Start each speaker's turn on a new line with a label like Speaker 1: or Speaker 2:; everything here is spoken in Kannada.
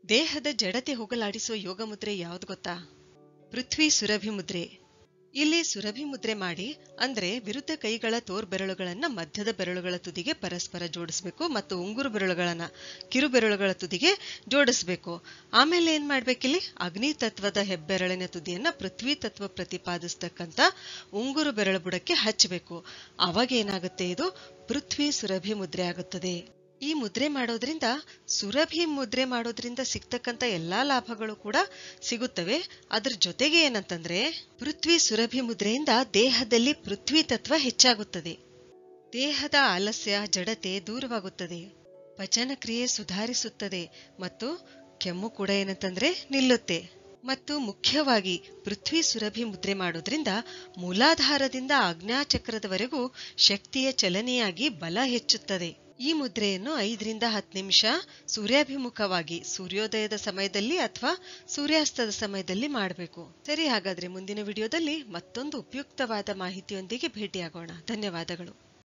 Speaker 1: ದೇಹದ ಜಡತೆ ಹೋಗಲಾಡಿಸುವ ಯೋಗ ಮುದ್ರೆ ಯಾವ್ದು ಗೊತ್ತಾ ಪೃಥ್ವಿ ಸುರಭಿ ಮುದ್ರೆ ಇಲ್ಲಿ ಸುರಭಿ ಮುದ್ರೆ ಮಾಡಿ ಅಂದ್ರೆ ವಿರುದ್ಧ ಕೈಗಳ ತೋರ್ ಬೆರಳುಗಳನ್ನ ಮಧ್ಯದ ಬೆರಳುಗಳ ತುದಿಗೆ ಪರಸ್ಪರ ಜೋಡಿಸ್ಬೇಕು ಮತ್ತು ಉಂಗುರು ಬೆರಳುಗಳನ್ನ ಕಿರು ಬೆರಳುಗಳ ತುದಿಗೆ ಜೋಡಿಸ್ಬೇಕು ಆಮೇಲೆ ಏನ್ ಮಾಡ್ಬೇಕಿಲ್ಲಿ ಅಗ್ನಿ ತತ್ವದ ಹೆಬ್ಬೆರಳಿನ ತುದಿಯನ್ನ ಪೃಥ್ವಿ ತತ್ವ ಪ್ರತಿಪಾದಿಸ್ತಕ್ಕಂಥ ಉಂಗುರು ಬೆರಳು ಬುಡಕ್ಕೆ ಹಚ್ಚಬೇಕು ಅವಾಗ ಏನಾಗುತ್ತೆ ಇದು ಪೃಥ್ವಿ ಸುರಭಿ ಮುದ್ರೆ ಆಗುತ್ತದೆ ಈ ಮುದ್ರೆ ಮಾಡೋದ್ರಿಂದ ಸುರಭಿ ಮುದ್ರೆ ಮಾಡೋದ್ರಿಂದ ಸಿಗ್ತಕ್ಕಂತ ಎಲ್ಲಾ ಲಾಭಗಳು ಕೂಡ ಸಿಗುತ್ತವೆ ಅದ್ರ ಜೊತೆಗೆ ಏನಂತಂದ್ರೆ ಪೃಥ್ವಿ ಸುರಭಿ ಮುದ್ರೆಯಿಂದ ದೇಹದಲ್ಲಿ ಪೃಥ್ವಿ ತತ್ವ ಹೆಚ್ಚಾಗುತ್ತದೆ ದೇಹದ ಆಲಸ್ಯ ಜಡತೆ ದೂರವಾಗುತ್ತದೆ ಪಚನ ಕ್ರಿಯೆ ಸುಧಾರಿಸುತ್ತದೆ ಮತ್ತು ಕೆಮ್ಮು ಕೂಡ ಏನಂತಂದ್ರೆ ನಿಲ್ಲುತ್ತೆ ಮತ್ತು ಮುಖ್ಯವಾಗಿ ಪೃಥ್ವಿ ಸುರಭಿ ಮುದ್ರೆ ಮಾಡೋದ್ರಿಂದ ಮೂಲಾಧಾರದಿಂದ ಆಜ್ಞಾಚಕ್ರದವರೆಗೂ ಶಕ್ತಿಯ ಚಲನೆಯಾಗಿ ಬಲ ಹೆಚ್ಚುತ್ತದೆ ಈ ಮುದ್ರೆಯನ್ನು ಐದರಿಂದ ಹತ್ತು ನಿಮಿಷ ಸೂರ್ಯಾಭಿಮುಖವಾಗಿ ಸೂರ್ಯೋದಯದ ಸಮಯದಲ್ಲಿ ಅಥವಾ ಸೂರ್ಯಾಸ್ತದ ಸಮಯದಲ್ಲಿ ಮಾಡಬೇಕು ಸರಿ ಹಾಗಾದ್ರೆ ಮುಂದಿನ ವಿಡಿಯೋದಲ್ಲಿ ಮತ್ತೊಂದು ಉಪಯುಕ್ತವಾದ ಮಾಹಿತಿಯೊಂದಿಗೆ ಭೇಟಿಯಾಗೋಣ ಧನ್ಯವಾದಗಳು